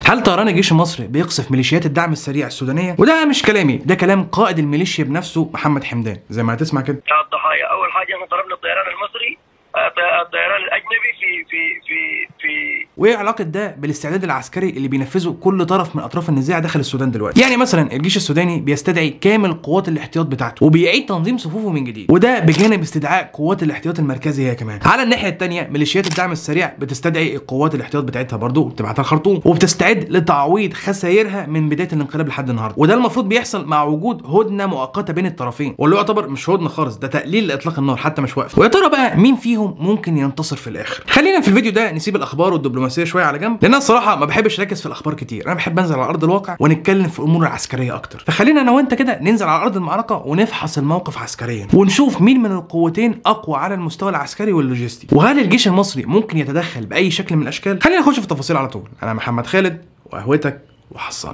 هل طيران الجيش المصري بيقصف ميليشيات الدعم السريع السودانيه وده مش كلامي ده كلام قائد الميليشيا بنفسه محمد حمدان زي ما هتسمع كده الضحايا اول حاجه احنا ضربنا الطيران المصري الطيران الاجنبي في في في في وايه علاقه ده بالاستعداد العسكري اللي بينفذه كل طرف من اطراف النزاع داخل السودان دلوقتي يعني مثلا الجيش السوداني بيستدعي كامل قوات الاحتياط بتاعته وبيعيد تنظيم صفوفه من جديد وده بجانب استدعاء قوات الاحتياط المركزي هي كمان على الناحيه الثانيه ميليشيات الدعم السريع بتستدعي القوات الاحتياط بتاعتها برضه وبتبعتها الخرطوم وبتستعد لتعويض خسائرها من بدايه الانقلاب لحد النهارده وده المفروض بيحصل مع وجود هدنه مؤقته بين الطرفين واللي يعتبر مش هدنه خالص ده تقليل لاطلاق النار حتى مش واقف ويا ترى بقى مين فيهم ممكن ينتصر في الاخر خلينا في الفيديو ده نسيب الاخبار والدبلوماسيه شويه على جنب لان أنا الصراحه ما بحبش اركز في الاخبار كتير انا بحب انزل على ارض الواقع ونتكلم في الامور العسكريه اكتر فخلينا انا وانت كده ننزل على ارض المعركه ونفحص الموقف عسكريا ونشوف مين من القوتين اقوى على المستوى العسكري واللوجستي وهل الجيش المصري ممكن يتدخل باي شكل من الاشكال خلينا نخش في التفاصيل على طول انا محمد خالد وقهوتك وحصان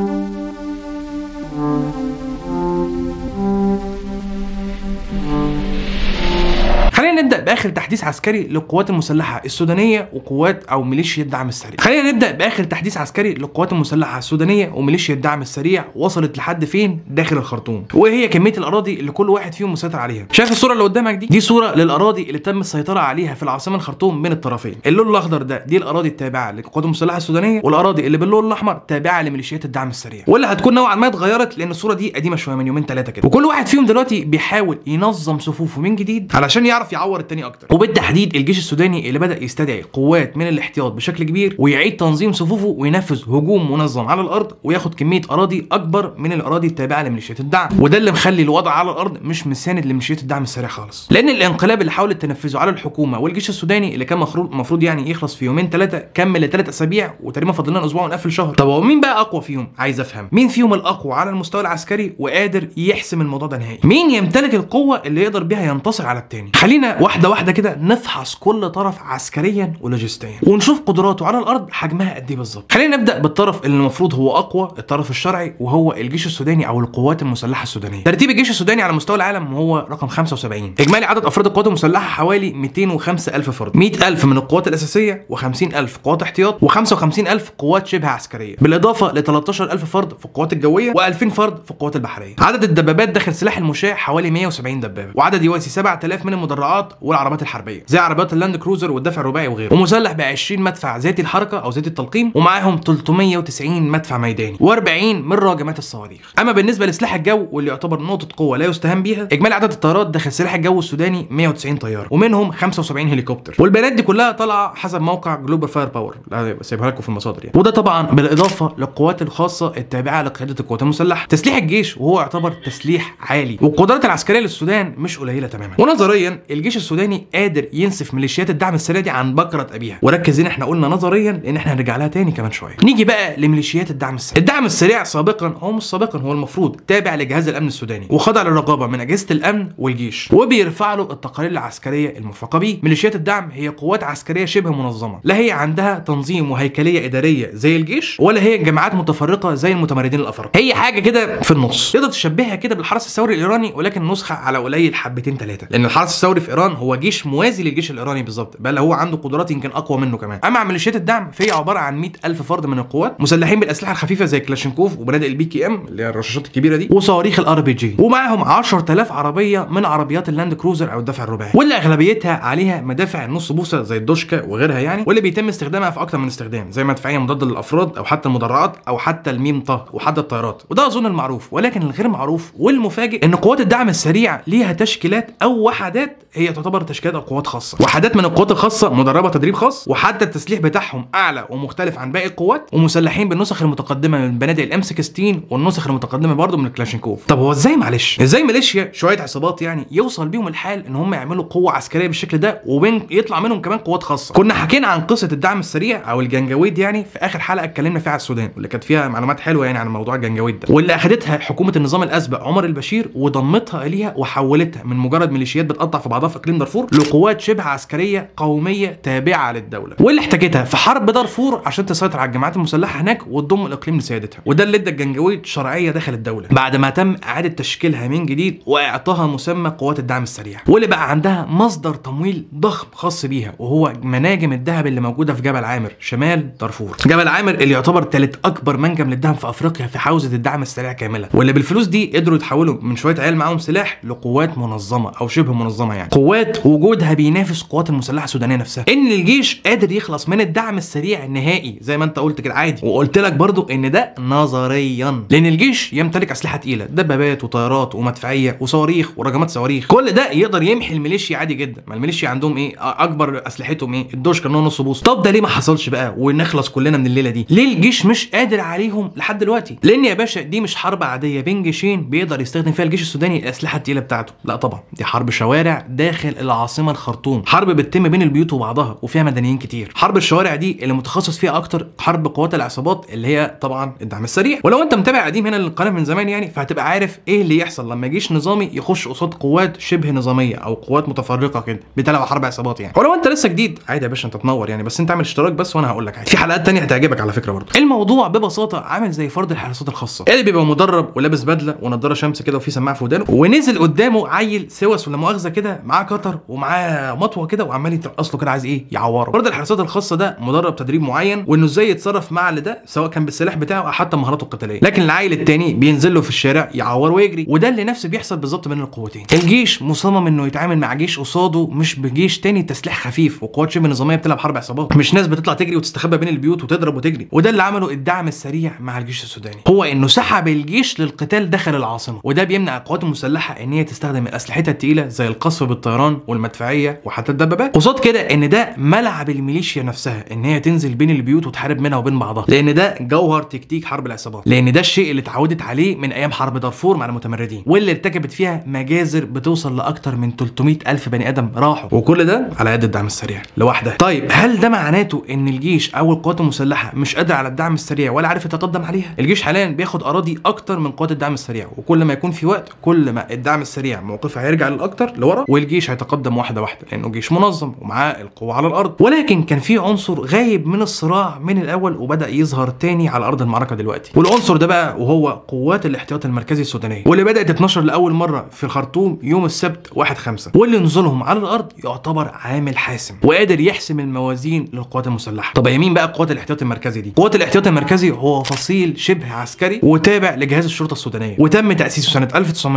خلينا نبدا باخر تحديث عسكري للقوات المسلحه السودانيه وقوات او ميليشيا الدعم السريع خلينا نبدا باخر تحديث عسكري للقوات المسلحه السودانيه وميليشيا الدعم السريع وصلت لحد فين داخل الخرطوم وايه هي كميه الاراضي اللي كل واحد فيهم مسيطر عليها شايف الصوره اللي قدامك دي دي صوره للاراضي اللي تم السيطره عليها في العاصمه الخرطوم من الطرفين اللون الاخضر ده دي الاراضي التابعه للقوات المسلحه السودانيه والاراضي اللي باللون الاحمر تابعه لميليشيات الدعم السريع واللي هتكون نوعا ما اتغيرت لان الصوره دي قديمه شويه من يومين ثلاثه كده وكل واحد فيهم دلوقتي بيحاول ينظم صفوفه من جديد علشان يعرف يعور التاني اكتر وبالتحديد الجيش السوداني اللي بدا يستدعي قوات من الاحتياط بشكل كبير ويعيد تنظيم صفوفه وينفذ هجوم منظم على الارض وياخد كميه اراضي اكبر من الاراضي التابعه لميليشيات الدعم وده اللي مخلي الوضع على الارض مش مساند لميليشيات الدعم السريع خالص لان الانقلاب اللي حاولت تنفذه على الحكومه والجيش السوداني اللي كان المفروض المفروض يعني يخلص في يومين ثلاثه كمل لثلاث اسابيع وتقريبا فاضل لنا اسبوع ونقفل شهر طب هو مين بقى اقوى فيهم عايز افهم مين فيهم الاقوى على المستوى العسكري وقادر يحسم الموضوع ده نهائي مين يمتلك القوه اللي يقدر بيها ينتصر على التاني خلينا واحده واحده كده نفحص كل طرف عسكريا ولوجستيا ونشوف قدراته على الارض حجمها قد ايه بالظبط خلينا نبدا بالطرف اللي المفروض هو اقوى الطرف الشرعي وهو الجيش السوداني او القوات المسلحه السودانيه ترتيب الجيش السوداني على مستوى العالم هو رقم 75 اجمالي عدد افراد القوات المسلحه حوالي 205 الف فرد 100 الف من القوات الاساسيه و50 الف قوات احتياط و55 الف قوات شبه عسكريه بالاضافه ل 13 الف فرد في القوات الجويه و2000 فرد في القوات البحريه عدد الدبابات داخل سلاح المشاة حوالي 170 دبابه وعدد يوازي 7000 من المدرعات والعربات الحربيه زي عربيات اللاند كروزر والدفع الرباعي وغيره ومسلح ب 20 مدفع ذاتي الحركه او ذاتي التلقيم ومعاهم 390 مدفع ميداني و40 من راجمات الصواريخ اما بالنسبه لسلاح الجو واللي يعتبر نقطه قوه لا يستهان بيها اجمالي عدد الطيارات داخل سلاح الجو السوداني 190 طياره ومنهم 75 هليكوبتر والبيانات دي كلها طالعه حسب موقع جلوبال فاير باور سيبها لكم في المصادر يعني وده طبعا بالاضافه للقوات الخاصه التابعه لقياده القوات المسلحه تسليح الجيش وهو يعتبر تسليح عالي والقدرات العسكريه للسودان مش قليله تماما ونظريا الجيش السوداني قادر ينسف ميليشيات الدعم السريع دي عن بكره ابيها وركز ان احنا قلنا نظريا لان احنا هنرجع لها تاني كمان شويه نيجي بقى لميليشيات الدعم السريع الدعم السريع سابقا هو مش سابقا هو المفروض تابع لجهاز الامن السوداني وخضع للرقابه من اجهزه الامن والجيش وبيرفع له التقارير العسكريه المرفقه بيه ميليشيات الدعم هي قوات عسكريه شبه منظمه لا هي عندها تنظيم وهيكليه اداريه زي الجيش ولا هي جماعات متفرقه زي المتمردين الافارقه هي حاجه كده في النص تقدر تشبهها كده بالحرس الثوري الايراني ولكن نسخه على قليل حبتين ثلاثه لان الحرس الثوري في ايران هو جيش موازي للجيش الايراني بالظبط بل هو عنده قدرات يمكن اقوى منه كمان اما ميليشيات الدعم فهي عباره عن 100000 فرد من القوات مسلحين بالاسلحه الخفيفه زي كلاشينكوف وبنادق البي كي ام اللي هي الرشاشات الكبيره دي وصواريخ الار بي جي ومعاهم 10000 عربيه من عربيات اللاند كروزر او الدفع الرباعي واللي اغلبيتها عليها مدافع النص بوصه زي الدوشكا وغيرها يعني واللي بيتم استخدامها في اكتر من استخدام زي مدفعيه مضاده للافراد او حتى المدرعات او حتى الميم طه وحتى الطيارات وده اظن المعروف ولكن الغير معروف والمفاجئ ان قوات الدعم السريع ليها تشكيلات او وحدات هي تعتبر تشكيلات او قوات خاصه وحدات من القوات الخاصه مدربه تدريب خاص وحتى التسليح بتاعهم اعلى ومختلف عن باقي القوات ومسلحين بالنسخ المتقدمه من بنادق الام 16 والنسخ المتقدمه برضه من الكلاشينكوف طب هو ازاي معلش ازاي ميليشيا شويه عصابات يعني يوصل بيهم الحال ان هم يعملوا قوه عسكريه بالشكل ده وبين يطلع منهم كمان قوات خاصه كنا حكينا عن قصه الدعم السريع او الجنجويد يعني في اخر حلقه اتكلمنا فيها على السودان واللي كانت فيها معلومات حلوه يعني عن موضوع الجنجويد ده واللي اخدتها حكومه النظام الاسبق عمر البشير وضمتها اليها وحولتها من مجرد ميليشيات بتقطع في بعضها في اقليم دارفور لقوات شبه عسكريه قوميه تابعه للدوله واللي احتاجتها في حرب دارفور عشان تسيطر على الجماعات المسلحه هناك وتضم الاقليم لسيادتها وده اللي ادى الجنجويد شرعيه داخل الدوله بعد ما تم اعاده تشكيلها من جديد واعطاها مسمى قوات الدعم السريع واللي بقى عندها مصدر تمويل ضخم خاص بيها وهو مناجم الذهب اللي موجوده في جبل عامر شمال دارفور جبل عامر اللي يعتبر ثالث اكبر منجم للذهب في افريقيا في حوزه الدعم السريع كامله واللي بالفلوس دي قدروا يتحولوا من شويه عيال معاهم سلاح لقوات منظمه او شبه منظمه يعني قوات وجودها بينافس القوات المسلحه السودانيه نفسها ان الجيش قادر يخلص من الدعم السريع النهائي زي ما انت قلت كده عادي وقلت لك برضو ان ده نظريا لان الجيش يمتلك اسلحه تقيله دبابات وطيارات ومدفعيه وصواريخ ورجمات صواريخ كل ده يقدر يمحي الميليشيا عادي جدا ما الميليشيا عندهم ايه اكبر اسلحتهم ايه الدوش كانوا نص بوصه طب ده ليه ما حصلش بقى ونخلص كلنا من الليله دي ليه الجيش مش قادر عليهم لحد دلوقتي لان يا باشا دي مش حرب عاديه بين جيشين بيقدر يستخدم فيها الجيش السوداني الاسلحه التقيله بتاعته لا طبعا دي حرب شوارع داخل العاصمه الخرطوم حرب بتتم بين البيوت وبعضها وفيها مدنيين كتير حرب الشوارع دي اللي متخصص فيها اكتر حرب قوات العصابات اللي هي طبعا الدعم السريع ولو انت متابع قديم هنا للقناه من زمان يعني فهتبقى عارف ايه اللي يحصل لما جيش نظامي يخش قصاد قوات شبه نظاميه او قوات متفرقه كده بتلعب حرب عصابات يعني ولو انت لسه جديد عادي يا باشا انت تنور يعني بس انت اعمل اشتراك بس وانا هقول لك عادي في حلقات تانية هتعجبك على فكره برضه الموضوع ببساطه عامل زي فرد الحراسات الخاصه اللي بيبقى مدرب ولابس بدله ونضاره شمس كده وفي سماعه في ودانه ونزل قدامه عيل سوس ولا مؤاخذه كده معاه كتر ومعاه مطوه كده وعمال يترقص له كده عايز ايه يعوره فرد الحراسات الخاصه ده مدرب تدريب معين وانه ازاي يتصرف مع اللي ده سواء كان بالسلاح بتاعه او حتى مهاراته القتاليه لكن العيل التاني بينزل له في الشارع يعور ويجري وده اللي نفس بيحصل بالظبط بين القوتين الجيش مصمم انه يتعامل مع جيش قصاده مش بجيش تاني تسليح خفيف وقوات شبه نظاميه بتلعب حرب عصابات مش ناس بتطلع تجري وتستخبى بين البيوت وتضرب وتجري وده اللي عمله الدعم السريع مع الجيش السوداني هو انه سحب الجيش للقتال داخل العاصمه وده بيمنع القوات المسلحه ان هي تستخدم اسلحتها التقيله زي القصف بالطيران والمدفعيه وحتى الدبابات قصاد كده ان ده ملعب الميليشيا نفسها ان هي تنزل بين البيوت وتحارب منها وبين بعضها لان ده جوهر تكتيك حرب العصابات لان ده الشيء اللي اتعودت عليه من ايام حرب دارفور مع المتمردين واللي ارتكبت فيها مجازر بتوصل لاكتر من 300 الف بني ادم راحوا وكل ده على يد الدعم السريع لوحده طيب هل ده معناته ان الجيش او القوات المسلحه مش قادر على الدعم السريع ولا عارف يتقدم عليها الجيش حاليا بياخد اراضي اكتر من قوات الدعم السريع وكل ما يكون في وقت كل ما الدعم السريع موقفه هيرجع للاكتر لورا والجيش هيتقدم واحده واحده لانه جيش منظم ومعاه القوه على الارض ولكن كان في عنصر غايب من الصراع من الاول وبدا يظهر تاني على ارض المعركه دلوقتي والعنصر ده بقى وهو قوات الاحتياط المركزي السودانيه واللي بدات تتنشر لاول مره في الخرطوم يوم السبت 1 5 واللي نزولهم على الارض يعتبر عامل حاسم وقادر يحسم الموازين للقوات المسلحه طب يا مين بقى قوات الاحتياط المركزي دي قوات الاحتياط المركزي هو فصيل شبه عسكري وتابع لجهاز الشرطه السودانيه وتم تاسيسه سنه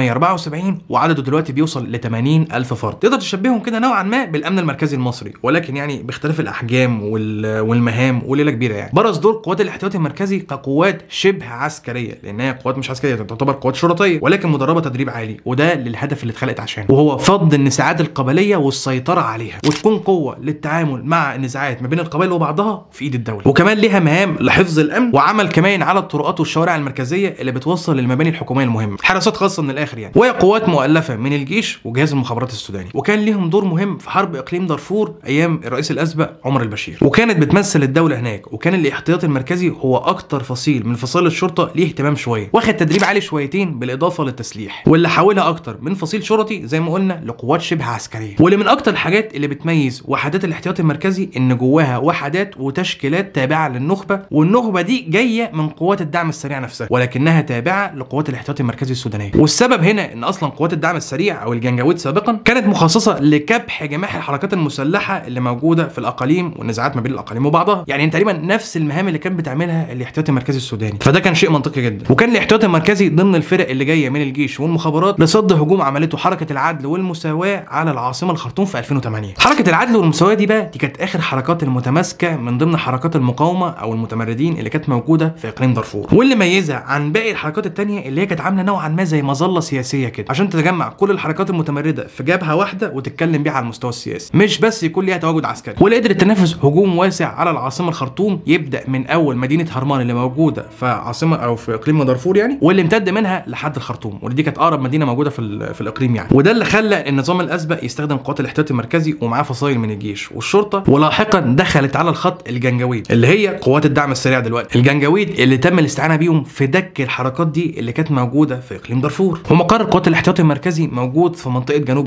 1974 وعدده دلوقتي بيوصل ل 80 الف فرد تقدر تشبههم كده نوعا ما بالامن المركزي المصري ولكن يعني باختلاف الاحجام وال... والمهام وليله كبيره يعني برز دور قوات الاحتياط المركزي كقوات شبه عسكريه لان هي قوات مش عسكريه تعتبر قوات شرطيه ولكن مدربه تدريب عالي وده للهدف اللي اتخلقت عشانه وهو فض النزاعات القبليه والسيطره عليها وتكون قوه للتعامل مع النزاعات ما بين القبائل وبعضها في ايد الدوله وكمان ليها مهام لحفظ الامن وعمل كمان على الطرقات والشوارع المركزيه اللي بتوصل للمباني الحكوميه المهمه حراسات خاصه من الاخر يعني وهي قوات مؤلفه من الجيش وجهاز المخابرات السوداني وكان ليهم دور مهم في حرب اقليم دارفور ايام الرئيس الاسبق عمر البشير وكانت بتمثل الدوله هناك وكان الاحتياط المركزي هو اكتر فصيل من فصائل الشرطه ليه اهتمام شويه واخد تدريب عالي شويتين بالاضافه للتسليح واللي حولها اكتر من فصيل شرطي زي ما قلنا لقوات شبه عسكريه واللي من اكتر الحاجات اللي بتميز وحدات الاحتياط المركزي ان جواها وحدات وتشكيلات تابعه للنخبه والنخبه دي جايه من قوات الدعم السريع نفسها ولكنها تابعه لقوات الاحتياط المركزي السودانيه والسبب هنا ان اصلا قوات الدعم السريع او الجنجاويد سابقا كانت مخصصه لكبح جماح الحركات المسلحه اللي موجوده في الاقاليم والنزاعات ما بين الاقاليم وبعضها يعني تقريبا نفس المهام اللي كان بتعملها الاحتياط المركزي السوداني فده كان شيء منطقي جدا وكان الاحتياط المركزي ضمن الفرق اللي جايه من الجيش والمخابرات لصد هجوم عملته حركه العدل والمساواه على العاصمه الخرطوم في 2008 حركه العدل والمساواه دي بقى دي كانت اخر حركات المتماسكه من ضمن حركات المقاومه او المتمردين اللي كانت موجوده في اقليم دارفور واللي ميزها عن باقي الحركات التانية اللي هي كانت عامله نوعا ما زي مظله سياسيه كده عشان تتجمع كل الحركات المتمرده في جبهه واحده وتتكلم بيها على المستوى السياسي مش بس يكون ليها تواجد عسكري واللي قدرت تنفذ هجوم واسع على العاصمه الخرطوم يبدا من اول مدينه هرمان اللي موجوده في عاصمه او في اقليم دارفور يعني واللي امتد منها لحد الخرطوم واللي دي كانت اقرب مدينه موجوده في ال- في الاقليم يعني وده اللي خلى النظام الاسبق يستخدم قوات الاحتياط المركزي ومعاه فصائل من الجيش والشرطه ولاحقا دخلت على الخط الجنجويد اللي هي قوات الدعم السريع دلوقتي الجنجويد اللي تم الاستعانه بيهم في دك الحركات دي اللي كانت موجوده في اقليم دارفور ومقر قوات الاحتياط المركزي موجود في منطقه جنوب الخرطوم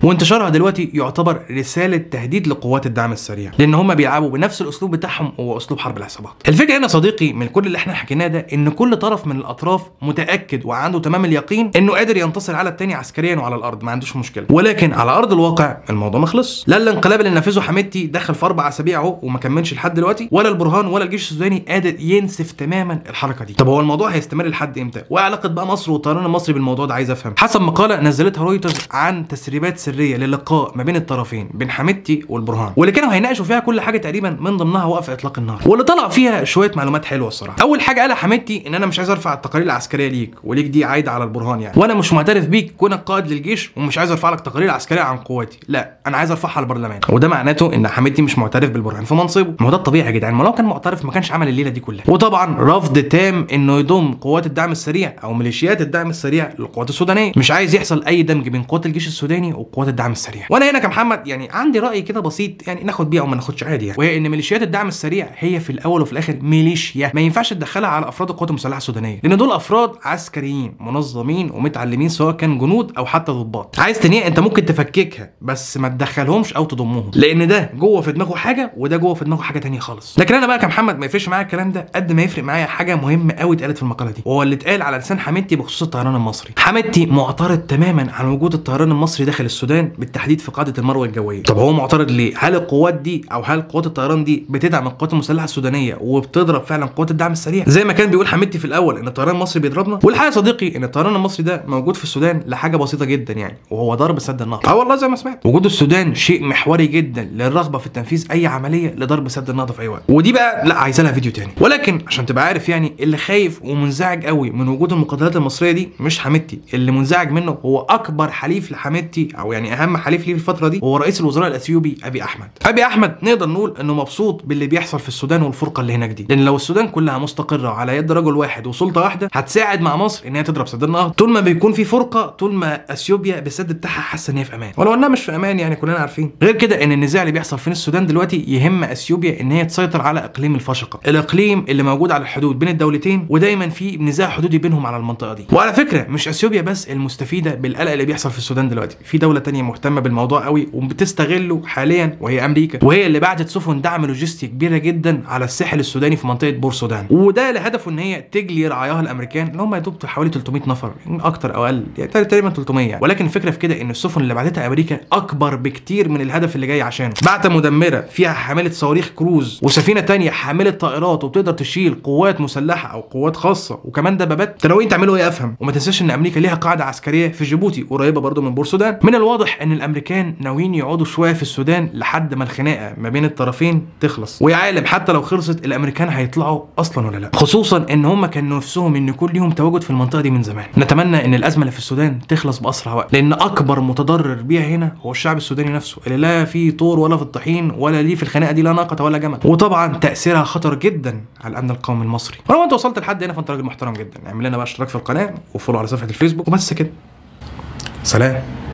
وانتشارها دلوقتي يعتبر رساله تهديد لقوات الدعم السريع لان هم بيلعبوا بنفس الاسلوب بتاعهم وهو اسلوب حرب العصابات الفكره هنا صديقي من كل اللي احنا حكيناه ده ان كل طرف من الاطراف متاكد وعنده تمام اليقين انه قادر ينتصر على التاني عسكريا وعلى الارض ما عندوش مشكله ولكن على ارض الواقع الموضوع ما خلص لا الانقلاب اللي نفذه حميدتي دخل في اربع اسابيع اهو وما كملش لحد دلوقتي ولا البرهان ولا الجيش السوداني قادر ينسف تماما الحركه دي طب هو الموضوع هيستمر لحد امتى وايه علاقه بقى مصر والطيران المصري بالموضوع ده عايز افهم حسب مقاله نزلتها رويترز عن تسريبات سريه للقاء ما بين الطرفين بين حميدتي والبرهان واللي كانوا هيناقشوا فيها كل حاجه تقريبا من ضمنها وقف اطلاق النار واللي طلع فيها شويه معلومات حلوه الصراحه اول حاجه قالها حميدتي ان انا مش عايز ارفع التقارير العسكريه ليك وليك دي عايده على البرهان يعني وانا مش معترف بيك كونك قائد للجيش ومش عايز ارفع لك تقارير عسكريه عن قواتي لا انا عايز ارفعها للبرلمان وده معناته ان حميدتي مش معترف بالبرهان في منصبه ما هو ده الطبيعي يا جدعان ما لو كان معترف ما كانش عمل الليله دي كلها وطبعا رفض تام انه يضم قوات الدعم السريع او ميليشيات الدعم السريع للقوات السودانيه مش عايز يحصل اي دمج بين قوات الجيش السوداني وقوات الدعم السريع وانا هنا كمحمد يعني عندي راي كده بسيط يعني ناخد بيه او ما ناخدش عادي يعني وهي ان ميليشيات الدعم السريع هي في الاول وفي الاخر ميليشيا ما ينفعش تدخلها على افراد القوات المسلحه السودانيه لان دول افراد عسكريين منظمين ومتعلمين سواء كان جنود او حتى ضباط عايز تنيه انت ممكن تفككها بس ما تدخلهمش او تضمهم لان ده جوه في دماغه حاجه وده جوه في دماغه حاجه تانية خالص لكن انا بقى كمحمد ما يفرقش معايا الكلام ده قد ما يفرق معايا حاجه مهمه قوي اتقالت في المقاله دي وهو اللي اتقال على لسان حميدتي بخصوص الطيران المصري حميدتي معترض تماما عن وجود الطيران المصري داخل السودان بالتحديد في قاعده المروه الجويه طب هو معترض ليه هل القوات دي او هل قوات الطيران دي بتدعم القوات المسلحه السودانيه وبتضرب فعلا قوات الدعم السريع زي ما كان بيقول حميدتي في الاول ان الطيران المصري بيضربنا والحقيقه يا صديقي ان الطيران المصري ده موجود في السودان لحاجه بسيطه جدا يعني وهو ضرب سد النهضه اه والله زي ما سمعت وجود السودان شيء محوري جدا للرغبه في تنفيذ اي عمليه لضرب سد النهضه في اي وقت ودي بقى لا عايزه لها فيديو تاني ولكن عشان تبقى عارف يعني اللي خايف ومنزعج قوي من وجود المقاتلات المصريه دي مش حميدتي اللي منزعج منه هو اكبر حليف لحميدتي او يعني اهم حليف ليه في الفتره دي هو رئيس الوزراء الاثيوبي ابي احمد ابي احمد نقدر نقول انه مبسوط باللي بيحصل في السودان والفرقه اللي هناك دي لان لو السودان كلها مستقره على يد رجل واحد وسلطه واحده هتساعد مع مصر ان هي تضرب سد النهضه طول ما بيكون في فرقه طول ما اثيوبيا بالسد بتاعها حاسه ان هي في امان ولو انها مش في امان يعني كلنا عارفين غير كده ان النزاع اللي بيحصل في السودان دلوقتي يهم اثيوبيا ان هي تسيطر على اقليم الفشقه الاقليم اللي موجود على الحدود بين الدولتين ودايما في نزاع حدودي بينهم على المنطقه دي وعلى فكره مش اثيوبيا بس المستفيده بالقلق اللي بيحصل في السودان دلوقتي في دوله تانية مهتمه بالموضوع قوي وبتستغله حاليا وهي امريكا وهي اللي بعتت سفن دعم لوجستي كبيره جدا على الساحل السوداني في منطقه بور سودان وده لهدفه ان هي تجلي رعاياها الامريكان اللي هم يا دوب حوالي 300 نفر اكتر او اقل يعني تقريبا 300 يعني. ولكن الفكره في كده ان السفن اللي بعتتها امريكا اكبر بكتير من الهدف اللي جاي عشانه بعت مدمره فيها حامله صواريخ كروز وسفينه تانية حامله طائرات وبتقدر تشيل قوات مسلحه او قوات خاصه وكمان دبابات انتوا ناويين تعملوا ايه افهم وما تنساش ان امريكا ليها قاعده عسكريه في جيبوتي قريبه برضو من بور سودان من الواضح ان الامريكان ناويين يقعدوا شويه في السودان لحد ما الخناقه ما بين الطرفين تخلص ويا عالم حتى لو خلصت الامريكان هيطلعوا اصلا ولا لا خصوصا ان هم كانوا نفسهم ان يكون ليهم تواجد في المنطقه دي من زمان نتمنى ان الازمه اللي في السودان تخلص باسرع وقت لان اكبر متضرر بيها هنا هو الشعب السوداني نفسه اللي لا في طور ولا في الطحين ولا ليه في الخناقه دي لا ناقه ولا جمل وطبعا تاثيرها خطر جدا على الامن القومي المصري ولو انت وصلت لحد هنا فانت راجل محترم جدا اعمل لنا بقى اشتراك في القناه وفولو على صفحه الفيسبوك وبس كده سلام